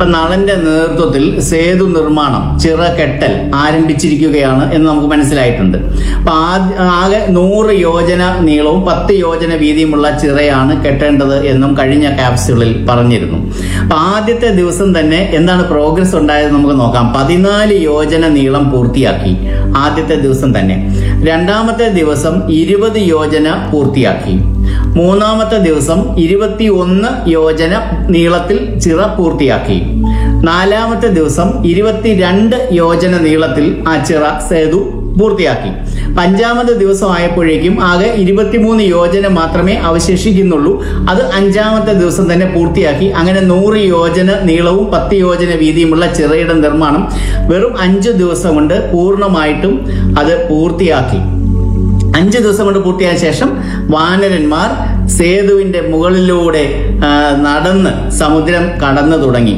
ഇപ്പൊ നളന്റെ നേതൃത്വത്തിൽ സേതു നിർമ്മാണം ചിറകെട്ടൽ ആരംഭിച്ചിരിക്കുകയാണ് എന്ന് നമുക്ക് മനസ്സിലായിട്ടുണ്ട് അപ്പൊ ആദ്യ- ആകെ നൂറ് യോജന നീളവും പത്ത് യോജന വീതിയുമുള്ള ചിറയാണ് കെട്ടേണ്ടത് എന്നും കഴിഞ്ഞ ക്യാപ്സ്യൂളിൽ പറഞ്ഞിരുന്നു അപ്പൊ ആദ്യത്തെ ദിവസം തന്നെ എന്താണ് പ്രോഗ്രസ് ഉണ്ടായത് നമുക്ക് നോക്കാം പതിനാല് യോജന നീളം പൂർത്തിയാക്കി ആദ്യത്തെ ദിവസം തന്നെ രണ്ടാമത്തെ ദിവസം ഇരുപത് യോജന പൂർത്തിയാക്കി മൂന്നാമത്തെ ദിവസം ഇരുപത്തി ഒന്ന് യോജന നീളത്തിൽ ചിറ പൂർത്തിയാക്കി നാലാമത്തെ ദിവസം ഇരുപത്തിരണ്ട് യോജന നീളത്തിൽ ആ ചിറ സേതു പൂർത്തിയാക്കി അഞ്ചാമത്തെ ദിവസം ആയപ്പോഴേക്കും ആകെ ഇരുപത്തിമൂന്ന് യോജന മാത്രമേ അവശേഷിക്കുന്നുള്ളൂ അത് അഞ്ചാമത്തെ ദിവസം തന്നെ പൂർത്തിയാക്കി അങ്ങനെ നൂറ് യോജന നീളവും പത്ത് യോജന വീതിയുമുള്ള ചിറയുടെ നിർമ്മാണം വെറും അഞ്ചു ദിവസം കൊണ്ട് പൂർണ്ണമായിട്ടും അത് പൂർത്തിയാക്കി അഞ്ച് ദിവസം കൊണ്ട് പൂർത്തിയായ ശേഷം വാനരന്മാർ സേതുവിന്റെ മുകളിലൂടെ ആ, നടന്ന് സമുദ്രം കടന്നു തുടങ്ങി